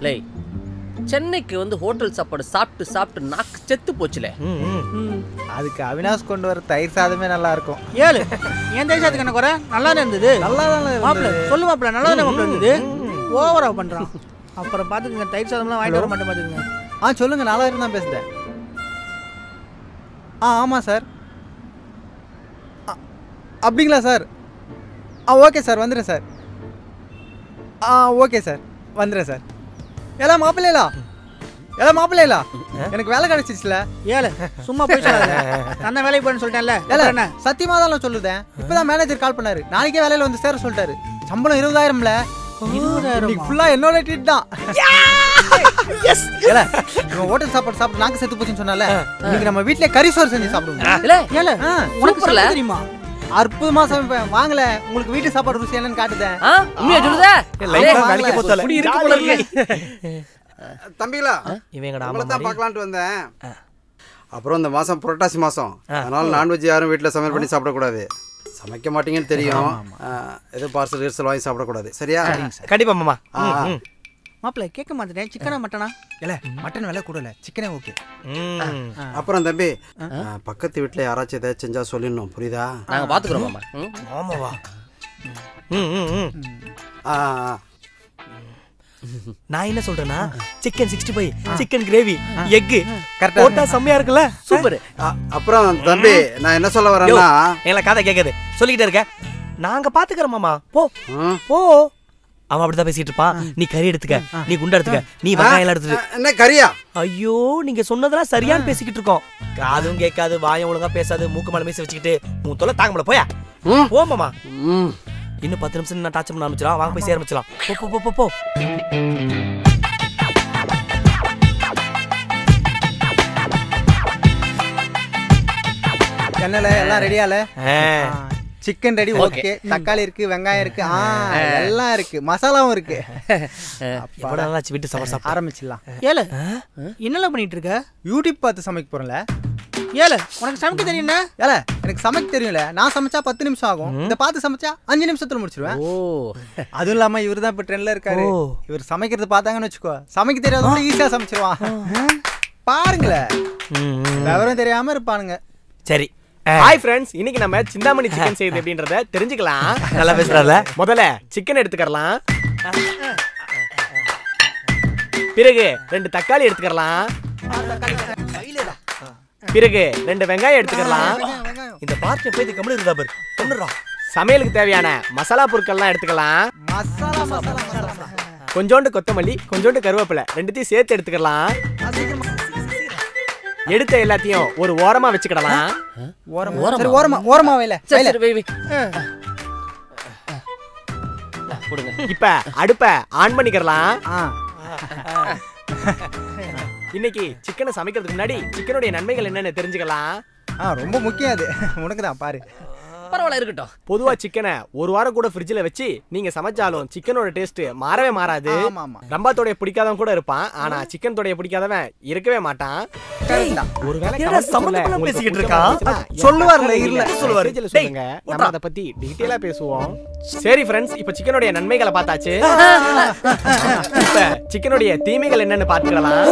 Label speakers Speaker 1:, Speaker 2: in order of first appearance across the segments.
Speaker 1: லே சென்னைக்கு வந்து ஹோட்டல் சாப்பாடு சாப்பிட்டு சாப்பிட்டு நாக்கு செத்து போச்சுலே
Speaker 2: அதுக்கு அவினாஷ் கொண்டு வர தயிர் சாதமே நல்லா இருக்கும்
Speaker 3: ஏழு ஏன் தேசத்துக்கு என்ன குறை நல்லா தான் இருந்தது
Speaker 2: நல்லா தானே
Speaker 3: மாப்பிள்ள
Speaker 2: இருந்தது.
Speaker 3: சொல்லு மாப்பிள்ள நல்லா தான் மாப்பிள்ள இருந்தது ஓவரா பண்றான் அப்புறம் பாத்துக்கங்க தயிர் சாதம்லாம் வாங்கிட்டு வர மாட்டேன் பாத்துக்கங்க
Speaker 2: ஆ சொல்லுங்க நல்லா இருந்தா பேசுதேன் ஆ ஆமாம் சார் ஆ, அப்படிங்களா சார் ஆ ஓகே சார் வந்துடுறேன் சார் ஆ ஓகே சார் வந்துடுறேன் சார் எல்லாம் மாப்பிள்ளைகளா எல்லாம் மாப்பிள்ளைகளா எனக்கு வேலை கிடைச்சிச்சுல
Speaker 3: ஏழு சும்மா போய் சொல்லாத நான் தான் வேலைக்கு போறேன்னு சொல்லிட்டேன்ல
Speaker 2: ஏல
Speaker 3: அப்புறம் என்ன
Speaker 2: சத்தியமா தான் சொல்லுதேன் இப்பதான் மேனேஜர் கால் பண்ணாரு நாளைக்கே வேலையில வந்து சேர சொல்லிட்டாரு சம்பளம் இருபதாயிரம்ல
Speaker 3: இருபதாயிரமா?
Speaker 2: ஃபுல்லா என்னோட ட்ரீட் தான் ஏல இவன் ஹோட்டல் சாப்பாடு சாப்பிட்டு நாக்கு செத்து போச்சுன்னு சொன்னால இன்னைக்கு நம்ம வீட்லயே கறி சோறு செஞ்சு சாப்பிடுவோம்
Speaker 1: இல்ல
Speaker 3: ஏழு
Speaker 2: ஆ,
Speaker 3: உனக்கு
Speaker 1: சூப்பர்ல.
Speaker 3: சமைக்க தெரியுமா
Speaker 2: அற்புதமா சமைப்பேன் வாங்கல உங்களுக்கு வீட்டு சாப்பாடு ருசி என்னன்னு காட்டுதேன்
Speaker 1: ஆ உண்மையா சொல்லுதா
Speaker 2: லைஃப்ல
Speaker 1: ஏய்,
Speaker 2: வேலைக்கு போத்தல.
Speaker 1: குடி இருக்கு போல இருக்கு
Speaker 4: தம்பிகளா
Speaker 5: இவங்கடா
Speaker 4: உங்களை தான் பார்க்கலான்ட்டு வந்தேன் அப்புறம் இந்த மாதம் புரட்டாசி மாதம் அதனால நான்வெஜ் யாரும் வீட்டில் சமையல் பண்ணி சாப்பிடக்கூடாது சமைக்க மாட்டீங்கன்னு தெரியும் ஆ, எதுவும் பார்சல் கீர்சல் வாங்கி சாப்பிடக்கூடாது சரியா
Speaker 5: கண்டிப்பா மாமா
Speaker 4: ஆ, ஆ.
Speaker 3: மாப்பிள்ள கேட்க மாட்டேன் சிக்கனா மட்டனா
Speaker 2: இல்ல மட்டன் விலை கூடல சிக்கனே ஓகே
Speaker 5: ம்.
Speaker 4: அப்புறம் தம்பி ஆ, பக்கத்து வீட்டில் யாராச்சும் ஏதாச்சும் செஞ்சா சொல்லிடணும் புரியுதா
Speaker 1: நாங்க பாத்துக்கிறோம் மாமா ம்?
Speaker 5: ஆமாவா ம், ம், ம்.
Speaker 4: ஆ ஆ.
Speaker 5: நான் என்ன சொல்றேன்னா chicken sixty five chicken gravy எக்கு
Speaker 2: கரெக்டா
Speaker 5: போட்டா செம்மையா இருக்குல்ல
Speaker 1: சூப்பர்
Speaker 4: ஆ, அப்புறம் தம்பி நான் என்ன சொல்ல வரேன்னா
Speaker 5: எங்களை கதை கேக்குது சொல்லிக்கிட்டே இருக்க நாங்க பாத்துக்கிறோம் மாமா போ
Speaker 4: ம்,
Speaker 5: போ அவன் அப்படிதான் பேசிட்டு இருப்பான் நீ கறி எடுத்துக்க நீ குண்டா எடுத்துக்க நீ வெங்காயம் எல்லாம் எடுத்துட்டு
Speaker 4: என்ன கறியா
Speaker 5: ஐயோ நீங்க சொன்னதெல்லாம் சரியான்னு பேசிக்கிட்டு இருக்கோம் காதும் கேட்காது வாயம் ஒழுங்கா பேசாது மூக்கு மேல மீச வச்சுக்கிட்டு மூ தொலை தாங்க முடியல போயா
Speaker 4: ம்.
Speaker 5: போ மாமா
Speaker 4: ம்
Speaker 5: இன்னும் பத்து நிமிஷம் நான் டாச் பண்ண ஆரம்பிச்சிடலாம் வாங்க போய் சேர ஆரம்பிச்சலாம் போ போ, போ போ போ
Speaker 2: என்னல எல்லாம் ரெடியால
Speaker 5: ஆ.
Speaker 2: சிக்கன் ரெடி ஓகே தக்காளி இருக்கு வெங்காயம் இருக்கு ஆ எல்லாம் இருக்கு மசாலாவும் இருக்கு
Speaker 5: எவ்வளவு நாளாச்சு வீட்டு சாப்பாடு சாப்பிட்டு
Speaker 2: ஆரம்பிச்சிடலாம்
Speaker 3: ஏழு என்னெல்லாம் பண்ணிட்டு இருக்க
Speaker 2: யூடியூப் பார்த்து சமைக்க போறேன்ல
Speaker 3: ஏழு உனக்கு சமைக்க தெரியும்னா
Speaker 2: ஏல எனக்கு சமைக்க தெரியும்ல நான் சமைச்சா பத்து நிமிஷம் ஆகும் இதை பார்த்து சமைச்சா அஞ்சு நிமிஷத்துல முடிச்சிருவேன்
Speaker 1: ஓ
Speaker 2: அதுவும் இல்லாம இவர் தான் இப்ப ட்ரெண்ட்ல இருக்காரு
Speaker 5: ஓ.
Speaker 2: இவர் சமைக்கிறது பார்த்தாங்கன்னு வச்சுக்கோ சமைக்க தெரியாதவங்க ஈஸியா சமைச்சிருவான் பாருங்களேன்
Speaker 5: ம், ம்.
Speaker 2: விவரம் தெரியாம இருப்பானுங்க
Speaker 5: சரி
Speaker 6: ஹாய் ஃப்ரெண்ட்ஸ் இன்னைக்கு நம்ம சிந்தாமணி சிக்கன் செய்யுது அப்படின்றத தெரிஞ்சுக்கலாம்
Speaker 5: நல்லா பேசுறாருல
Speaker 6: முதல்ல சிக்கன் எடுத்துக்கலாம் பிறகு ரெண்டு தக்காளி எடுத்துக்கலாம் பிறகு ரெண்டு வெங்காயம் எடுத்துக்கலாம்
Speaker 5: இந்த பார்ட்டி போய் கம்முனு இருந்தா பாரு கொண்டுறா
Speaker 6: சமையலுக்கு தேவையான மசாலா பொருட்கள்லாம் எடுத்துக்கலாம்
Speaker 2: மசாலா மசாலா மசாலா
Speaker 6: கொஞ்சோண்டு கொத்தமல்லி கொஞ்சோண்டு கருவேப்பிலை ரெண்டுத்தையும் சேர்த்து எடுத்துக்கலாம் எடுத்த எல்லாத்தையும் ஒரு ஓரமா வச்சுக்கிடலாம்
Speaker 2: ஓரமா சரி ஓரமா ஓரமா வைல
Speaker 1: சரி
Speaker 2: வைல
Speaker 1: சரி வை வை ஆ, கொடுங்க
Speaker 6: இப்ப அடுப்ப ஆன் பண்ணிக்கிறலாம்
Speaker 2: ஆ
Speaker 6: இன்னைக்கு சிக்கனை சமைக்கிறதுக்கு முன்னாடி சிக்கனுடைய நன்மைகள் என்னன்னு தெரிஞ்சுக்கலாம்
Speaker 2: ஆ ரொம்ப முக்கியம் அது உனக்கு தான் பாரு
Speaker 1: பரவாயில்ல இருக்கட்டும்
Speaker 6: பொதுவா சிக்கனை ஒரு வாரம் கூட ஃப்ரிட்ஜில் வச்சு நீங்க சமைச்சாலும் சிக்கனோட டேஸ்ட் மாறவே மாறாது
Speaker 2: ஆமா ஆமா
Speaker 6: ரம்பாத்தோடைய பிடிக்காதவன் கூட இருப்பான் ஆனா சிக்கன் தொடைய பிடிக்காதவன் இருக்கவே மாட்டான்
Speaker 2: கரெக்ட் தான்
Speaker 6: ஒருவேளை
Speaker 5: என்னடா
Speaker 6: comment section ல
Speaker 5: சம்மந்தப்படாம
Speaker 6: உங்களுக்கு
Speaker 5: பேசிக்கிட்டு
Speaker 6: பிடிக்காம
Speaker 5: இருக்கான்?
Speaker 6: இருந்துச்சுன்னா,
Speaker 2: சொல்லுவார்ல,
Speaker 6: என்
Speaker 2: இருல.
Speaker 6: பக்கத்துல
Speaker 5: சொல்லுவாரு.
Speaker 6: fridge ல
Speaker 5: டேய்,
Speaker 6: சொல்லுங்க நம்ம அதை பத்தி டீட்டெயிலா பேசுவோம் சரி ஃப்ரெண்ட்ஸ் இப்ப சிக்கனுடைய நன்மைகளை பார்த்தாச்சு இப்ப சிக்கனுடைய தீமைகள் என்னன்னு பாத்துக்கலாம்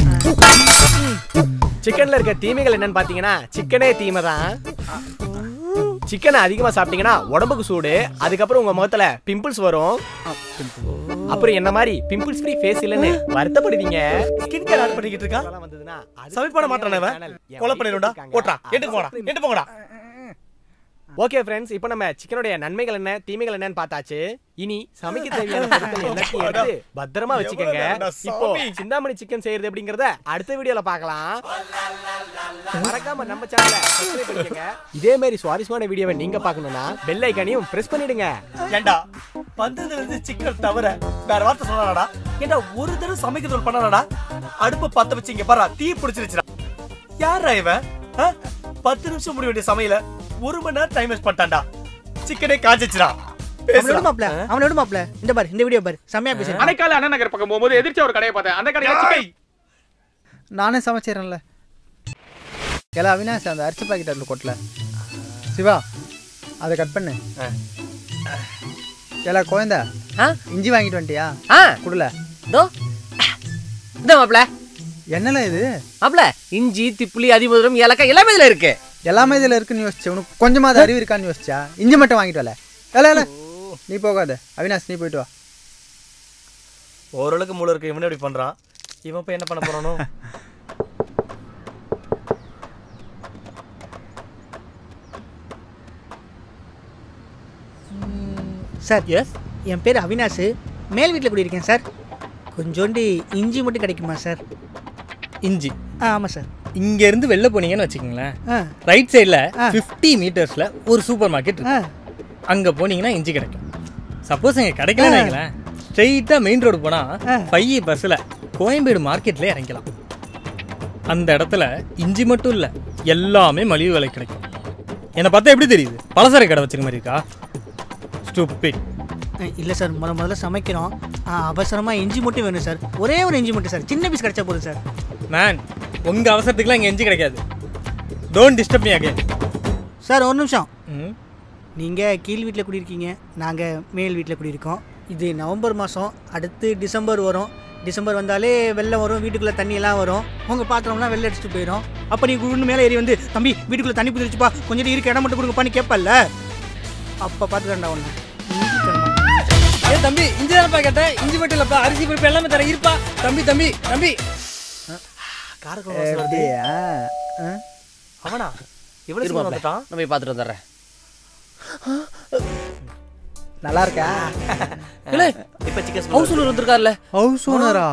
Speaker 6: சிக்கன்ல இருக்க தீமைகள் என்னன்னு பாத்தீங்கன்னா சிக்கனே தீமை தான் சிக்கனை அதிகமா சாப்பிட்டீங்கன்னா உடம்புக்கு சூடு அதுக்கப்புறம் உங்க முகத்துல பிம்பிள்ஸ் வரும் அப்புறம் என்ன மாதிரி பிம்பிள்ஸ் ஃப்ரீ ஃபேஸ் இல்லைன்னு வருத்தப்படுவீங்க
Speaker 5: ஸ்கின் கேர் ஆட் பண்ணிக்கிட்டு இருக்கா
Speaker 6: அதெல்லாம் வந்ததுன்னா அடுத்த
Speaker 5: சமைக்க பண்ண மாட்டானே இவன்?
Speaker 6: channel என்
Speaker 5: கொலை
Speaker 6: வீட்டுல
Speaker 5: பண்ணிடும்டா
Speaker 6: இருக்காங்க.
Speaker 5: ஓட்றா எட்டு போடா எட்டு போங்கடா
Speaker 6: ஓகே ஃப்ரெண்ட்ஸ் இப்போ நம்ம சிக்கனுடைய நன்மைகள் என்ன தீமைகள் என்னன்னு பார்த்தாச்சு இனி சமைக்க தேவையான பொருட்கள் எல்லாத்தையும் எடுத்து பத்திரமா வச்சுக்கோங்க
Speaker 5: நேரம்டா
Speaker 6: இப்போ
Speaker 5: சாமி.
Speaker 6: சிந்தாமணி சிக்கன் செய்யறது எப்படிங்கறத அடுத்த வீடியோல பார்க்கலாம் மறக்காம நம்ம சேனலை சப்ஸ்கிரைப் பண்ணிக்கங்க இதே மாதிரி சுவாரஸ்யமான வீடியோவை நீங்க பார்க்கணும்னா பெல் ஐக்கானையும் பிரஸ் பண்ணிடுங்க
Speaker 5: ஏண்டா வந்ததுல இருந்து சிக்கன் தவிர வேற வார்த்தை சொன்னாடா ஏண்டா ஒரு தடவை சமைக்கிறது பண்ணாடா அடுப்ப பத்த வச்சு இங்க பாரு தீ பிடிச்சிருச்சுடா யாரா இவன் ஆ? பத்து நிமிஷம் முடிய வேண்டிய சமையல ஒரு மணி நேரம் டைம் வேஸ்ட் பண்ணிட்டான்டா சிக்கனே காஞ்சிச்சுடா
Speaker 3: அவனை விடு மாப்ள அவனை விடு மாப்ள இந்த பாரு இந்த வீடியோ பாரு செம்மையா பேசு
Speaker 7: அணைக்கால அண்ணா நகர் பக்கம் போகும்போது எதிர்த்து ஒரு கடையை பார்த்தேன் அந்த கடையில சிக்கன்
Speaker 2: நானே சமைச்சிடறேன்ல ஏலா அவினாஷ் அந்த அரிசி பாக்கெட் அதில் கொட்டல சிவா அதை கட் பண்ணு ஏலா குழந்த
Speaker 1: ஆ
Speaker 2: இஞ்சி வாங்கிட்டு வந்துட்டியா
Speaker 1: ஆ
Speaker 2: குடுல
Speaker 1: தோ இந்த மாப்ள
Speaker 2: என்னல இது
Speaker 1: மாப்ள இஞ்சி திப்புளி அதிமதுரம் ஏலக்காய் எல்லாமே இதுல இருக்கு
Speaker 2: எல்லாமே இதில் இருக்குன்னு யோசிச்சேன் உனக்கு கொஞ்சமாவது அறிவு இருக்கான்னு யோசிச்சா இஞ்சி மட்டும் வாங்கிட்டு வரல இல்ல இல்ல நீ போகாத அவினாஷ் நீ போயிட்டு வா
Speaker 5: ஓரளவுக்கு மூளை இருக்கு இவனே இப்படி பண்றான் இவன் போய் என்ன பண்ண போறானோ
Speaker 3: சார்
Speaker 1: எஸ்
Speaker 3: என் பேர் அவினாஷ் மேல் வீட்டில் குடியிருக்கேன் சார் கொஞ்சோண்டு இஞ்சி மட்டும் கிடைக்குமா சார்
Speaker 8: இஞ்சி
Speaker 3: ஆ ஆமாம் சார்
Speaker 8: இங்க இருந்து வெளில போனீங்கன்னு வச்சுக்கோங்களேன்
Speaker 3: ஆ
Speaker 8: ரைட் சைடில்
Speaker 3: ஆ.
Speaker 8: ஃபிஃப்டி மீட்டர்ஸ்ல ஒரு சூப்பர் மார்க்கெட்
Speaker 3: ஆ
Speaker 8: இருக்கு அங்க போனீங்கன்னா இஞ்சி கிடைக்கும் சப்போஸ் அங்க கிடைக்கலன்னு வைங்களேன் ஸ்ட்ரெயிட்டா மெயின் ரோடு போனா
Speaker 3: ஆ.
Speaker 8: ஃபைவ் பஸ்ல கோயம்பேடு மார்க்கெட்ல இறங்கலாம் அந்த இடத்துல இஞ்சி மட்டும் இல்ல எல்லாமே மலிவு விலை கிடைக்கும் என்னை பார்த்தா எப்படி தெரியுது பலசர கடை வச்சிருக்க மாதிரி இருக்கா ஸ்டூபிட்
Speaker 3: இல்லை சார் முத முதல்ல சமைக்கிறோம் ஆ, அவசரமா இஞ்சி மட்டும் வேணும் சார் ஒரே ஒரு இஞ்சி மட்டும் சார் சின்ன பீஸ் கிடைச்சா போதும் சார்
Speaker 8: மேன் உங்க அவசரத்துக்குலாம் இங்க இஞ்சி கிடைக்காது don't disturb me again
Speaker 3: sir ஒரு நிமிஷம்
Speaker 8: ம்
Speaker 3: நீங்கள் கீழ் வீட்டில் குடியிருக்கீங்க நாங்கள் மேல் வீட்டில் குடியிருக்கோம் இது நவம்பர் மாதம் அடுத்து டிசம்பர் வரும் டிசம்பர் வந்தாலே வெள்ளம் வரும் வீட்டுக்குள்ளே தண்ணி எல்லாம் வரும் உங்கள் பாத்திரம்லாம் வெள்ளம் அடிச்சுட்டு போயிடும் அப்போ நீ குழுன்னு மேலே ஏறி வந்து தம்பி வீட்டுக்குள்ளே தண்ணி புதிச்சுப்பா கொஞ்சம் இருக்க இடம் மட்டும் கொடுங்கப்பான்னு கேட்பல்ல அப்போ பார்த்துக்கண்டா ஒன்று
Speaker 8: ஏ தம்பி இஞ்சி தானப்பா கேட்டேன் இஞ்சி மட்டும் இல்லப்பா அரிசி பருப்பு எல்லாமே தரேன் இருப்பா தம்பி தம்பி தம்பி
Speaker 5: காரக்குழம்பு வாசனை வருது.
Speaker 2: அப்படியா? ஆ?
Speaker 5: அவனா இவ்வளவு
Speaker 1: இரு
Speaker 5: சீக்கிரம்
Speaker 1: மாப்ள
Speaker 5: வந்துட்டான்
Speaker 1: நான் போய் பார்த்துட்டு வந்துடுறேன்
Speaker 2: நல்லா இருக்கா
Speaker 1: இல்ல
Speaker 5: இப்ப சிக்கன்
Speaker 1: ஹவுஸ் ஓனர் வந்திருக்காருல்ல
Speaker 2: ஹவுஸ் ஓனரா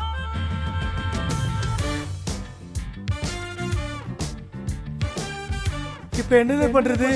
Speaker 5: இப்ப என்ன பண்றது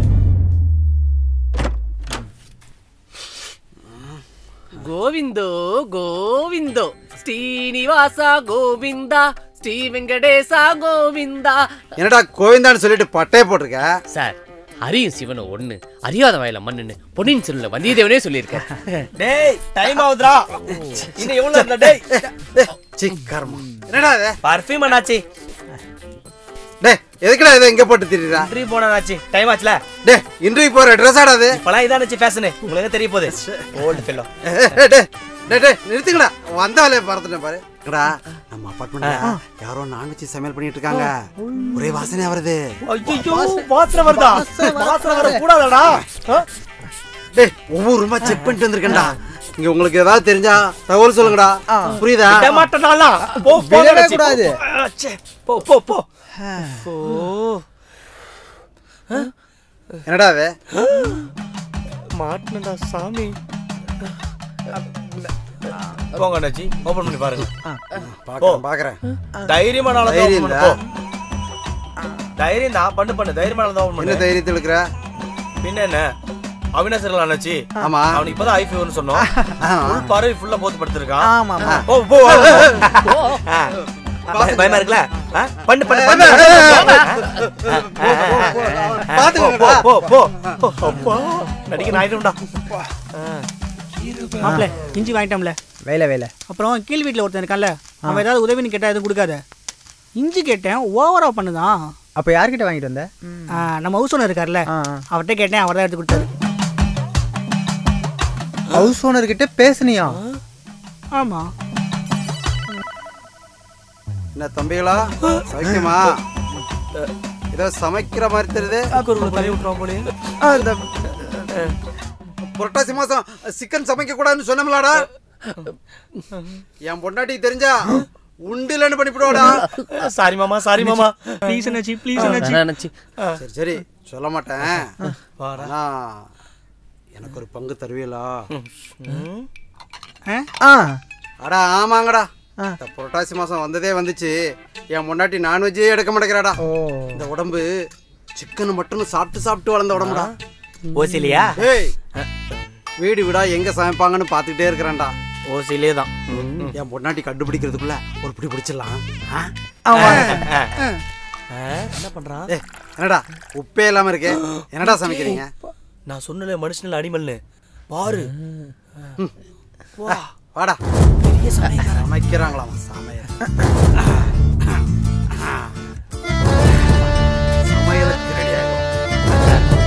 Speaker 1: గోవిందో గోవిందో శ్రీనివాస గోవిందా ஸ்ரீ வெங்கடேசா கோவிந்தா
Speaker 4: என்னடா கோவிந்தான்னு சொல்லிட்டு பட்டையை போட்டிருக்க
Speaker 1: சார் ஹரியும் சிவனும் ஒண்ணு அறியாத வயல மண்ணுன்னு பொன்னியின் செல்வன்ல வந்தியத்தேவனே சொல்லியிருக்கேன்
Speaker 5: டேய் டைம் ஆகுதுடா இன்னும் எவ்வளவு இருந்தா டேய்
Speaker 4: சி கர்மா என்னடா இது
Speaker 5: பர்ஃபியூம் அண்ணாச்சி
Speaker 4: டேய் எதுக்குடா இதை இங்க போட்டு திரிடா
Speaker 5: இன்டர்வியூ போனாச்சு டைம் ஆச்சுல
Speaker 4: டேய் இன்டர்வியூ போற ட்ரெஸ் ஆடாது
Speaker 5: இப்பலாம் இதானச்சு ஃபேஷன் உங்களுக்கு தெரிய போகுது ஓல்டு ஃபெல்லோ
Speaker 4: டேய் டேய் டேய் நிறுத்துங்கடா வந்த வேலையை பறந்துட்டேன் பாரு என்னடா நம்ம அபார்ட்மெண்ட்ல யாரோ நான்வெஜ் சமையல் பண்ணிட்டு இருக்காங்க ஒரே வாசனையா வருது
Speaker 5: ஐயோ வாசனை வருதா வாசனை வர கூடாதடா
Speaker 4: டேய் ஒவ்வொரு ரூமா செக் பண்ணிட்டு வந்திருக்கேன்டா இங்க உங்களுக்கு ஏதாவது தெரிஞ்சா தகவல் சொல்லுங்கடா புரியுதா
Speaker 5: விட மாட்டேனால போ போ
Speaker 2: விடவே
Speaker 5: அண்ணாச்சி, போ.
Speaker 2: கூடாது.
Speaker 5: ஆ, ச்சே. போ போ போ ஓ
Speaker 4: என்னடா அது
Speaker 5: மாட்டினடா சாமி போங்க அண்ணாச்சி ஓபன் பண்ணி பாருங்க
Speaker 4: பாக்குறேன் பாக்குறேன்
Speaker 5: தைரியமா நாள
Speaker 4: தைரியம்
Speaker 5: ஓபன்
Speaker 4: இல்ல.
Speaker 5: பண்ணு போ தைரியம் தான் பண்ணு பண்ணு தைரியமா நாள ஓபன்
Speaker 4: என்ன
Speaker 5: பண்ணு
Speaker 4: தைரியத்தில் இருக்கிற
Speaker 5: பின்ன என்ன அவினாஷ் இருக்கல அண்ணாச்சி
Speaker 4: ஆமா
Speaker 5: அவனுக்கு இப்பதான் ஐ ஃபீவர்னு சொன்னோம் ஃபுல் பறவை ஃபுல்லா போத்து படுத்திருக்கான்
Speaker 2: ஆமா ஆமா
Speaker 5: போ போ போ. ஆ. பய- பயமா இருக்குல்ல ஆ? பண்ணு பண்ணு பண்ணு
Speaker 4: பாத்துக்கோங்கடா.
Speaker 5: போ போ போ அப்பா நடிக்க நாயிடும்டா
Speaker 3: மாப்பிள்ள இஞ்சி வாங்கிட்டோம்ல
Speaker 2: வேலை வேலை
Speaker 3: அப்புறம் கீழ் வீட்டில் ஒருத்தன் இருக்கான்ல அவன் ஏதாவது உதவின்னு கேட்டால் எதுவும் கொடுக்காத இஞ்சி கேட்டேன் ஓவரா பண்ணுதான்
Speaker 2: அப்போ யார்கிட்ட வாங்கிட்டு வந்த
Speaker 3: ஆ, நம்ம ஹவுஸ் ஓனர் இருக்கார்ல
Speaker 2: ஆ
Speaker 3: அவர்கிட்ட கேட்டேன் அவர் தான் எடுத்து கொடுத்தாரு
Speaker 2: ஹவுஸ் ஓனர் கிட்ட பேசுனியா
Speaker 3: ஆமாம்
Speaker 4: என்ன தம்பிகளா சமைக்குமா ஏதோ சமைக்கிற மாதிரி தெரியுது
Speaker 5: தள்ளி விட்டுருவான் போலே
Speaker 2: ஆ, இந்த
Speaker 4: புரட்டாசி மாசம் சிக்கன் சமைக்க கூடாதுன்னு சொன்னோம்லாடா என் பொண்டாட்டி தெரிஞ்சா உண்டுலன்னு பண்ணிவிடுவாடா
Speaker 5: சாரி மாமா சாரி மாமா
Speaker 3: ப்ளீஸ் என்னாச்சு ப்ளீஸ் என்னாச்சு
Speaker 1: நினைச்சு
Speaker 4: சரி சரி சொல்ல மாட்டேன்
Speaker 5: வாடா.
Speaker 4: ஆனா எனக்கு ஒரு பங்கு தருவீங்களா
Speaker 5: ம்.
Speaker 2: ஆ
Speaker 4: அடா ஆமாங்கடா
Speaker 2: ஆ.
Speaker 4: இந்த புரட்டாசி மாசம் வந்ததே வந்துச்சு என் முன்னாடி நான்வெஜ்ஜே எடுக்க மாட்டேங்கிறாடா
Speaker 2: ஓ
Speaker 4: இந்த உடம்பு சிக்கன் மட்டும் சாப்பிட்டு சாப்பிட்டு வளர்ந்த உடம்புடா
Speaker 5: ஓசிலியா
Speaker 4: ஏய் வீடு வீடா எங்க சமைப்பாங்கன்னு பார்த்துக்கிட்டே இருக்கிறேன்டா
Speaker 5: ஓசிலே தான்
Speaker 4: என் பொண்டாட்டி கண்டுபிடிக்கிறதுக்குள்ள ஒரு பிடி பிடிச்சிடலாம் ஆ?
Speaker 5: என்ன பண்றான்
Speaker 4: ஏய், என்னடா உப்பே இல்லாம இருக்கே என்னடா சமைக்கிறீங்க
Speaker 5: நான் சொன்னல மனுஷனில் அடிமல்னு பாரு வா
Speaker 4: வாடா சமைக்கிறாங்களாம் சமையல் சமையலுக்கு ரெடி ஆகும்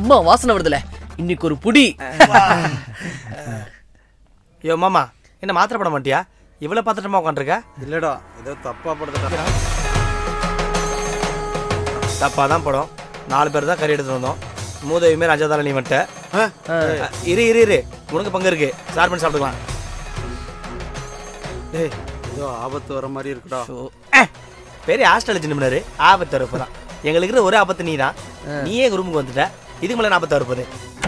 Speaker 1: செம்ம வாசனை வருதுல இன்னைக்கு ஒரு புடி
Speaker 5: யோ மாமா என்ன மாத்திரை பட மாட்டியா இவ்வளவு பாத்திரமா உட்காந்துருக்க
Speaker 4: இல்லடா ஏதோ தப்பா படுத்துட்டா
Speaker 5: தப்பா தான் படம் நாலு பேர் தான் கறி எடுத்துட்டு வந்தோம் மூதவி மாரி அஞ்சாதால நீ வந்துட்ட அஹ், இரு இரு இரு உனக்கு பங்கு இருக்கு சார் பண்ணி சாப்பிட்டுக்கலாம்
Speaker 4: டேய் ஏதோ ஆபத்து வர மாதிரி இருக்குடா
Speaker 5: அஹ், பெரிய ஹாஸ்டல் சின்னமனாரு ஆபத்து வரப்போதான் எங்களுக்கு இருக்கிற ஒரே ஆபத்து நீ தான் நீயே எங்க ரூமுக்கு வந்துட்ட இதுக்கு மேல ஆபத்து வரப்போகுது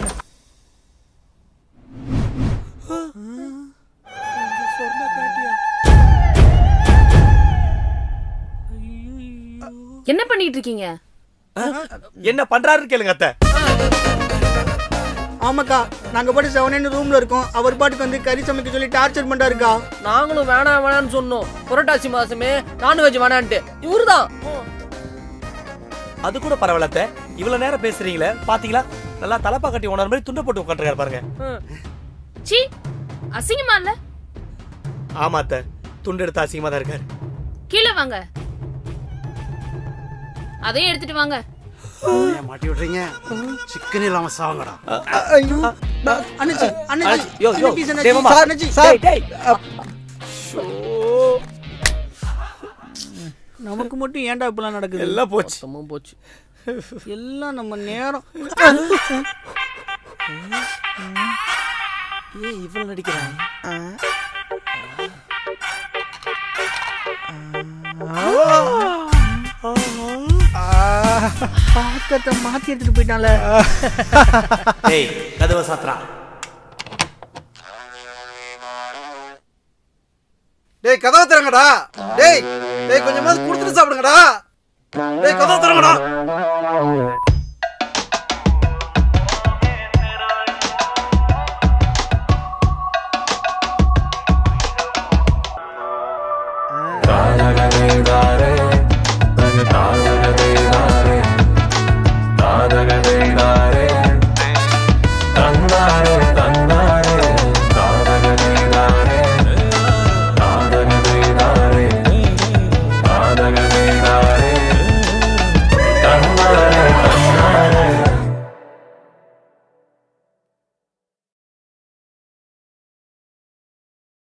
Speaker 9: என்ன பண்ணிட்டு இருக்கீங்க
Speaker 5: என்ன பண்றாரு கேளுங்க அத்தை
Speaker 3: ஆமாக்கா நாங்கள் பாட்டு செவனேன்னு ரூமில் இருக்கோம் அவர் பாட்டுக்கு வந்து கறி சமைக்க சொல்லி டார்ச்சர் பண்ணுறாருக்கா
Speaker 1: நாங்களும் வேணாம் வேணாம்னு சொன்னோம் புரட்டாசி மாசமே நான்வெஜ் வேணான்ட்டு இவருதான்
Speaker 5: அது கூட பரவாயில்ல அத்தை இவ்வளவு நேரம் பேசுறீங்களே பாத்தீங்களா நல்லா தலப்பா கட்டி உணர் மாதிரி துண்டை போட்டு உட்காந்துருக்காரு பாருங்க
Speaker 9: சி அசிங்கமா இல்ல
Speaker 5: ஆமா அத்தை துண்டு எடுத்து அசிங்கமா தான் இருக்காரு
Speaker 9: கீழே வாங்க அதையும் எடுத்துட்டு வாங்க
Speaker 4: ஏன் மாட்டி விடுறீங்க சிக்கன் இல்லாம சாவங்கடா
Speaker 3: ஐயோ அண்ணாச்சி அண்ணாச்சி
Speaker 5: யோ யோ
Speaker 3: please
Speaker 5: டேய் மாமா.
Speaker 3: அண்ணாச்சி
Speaker 5: டேய், டேய்.
Speaker 3: நமக்கு மட்டும் ஏன்டா இப்படிலாம் நடக்குது
Speaker 5: எல்லாம் போச்சு
Speaker 1: மொத்தமும் போச்சு
Speaker 3: எல்லாம் நம்ம நேரம்
Speaker 5: ஏன் இவ்வளவு நடிக்கிறான்
Speaker 3: பாத்திரத்தை மாத்தி எடுத்துட்டு போயிட்டான்ல
Speaker 5: டேய் கதவை சாத்துறா
Speaker 4: டேய் கதவை திறங்கடா டேய் டேய் கொஞ்சமாவது கொடுத்துட்டு சாப்பிடுங்கடா டேய் கதவை திறங்கடா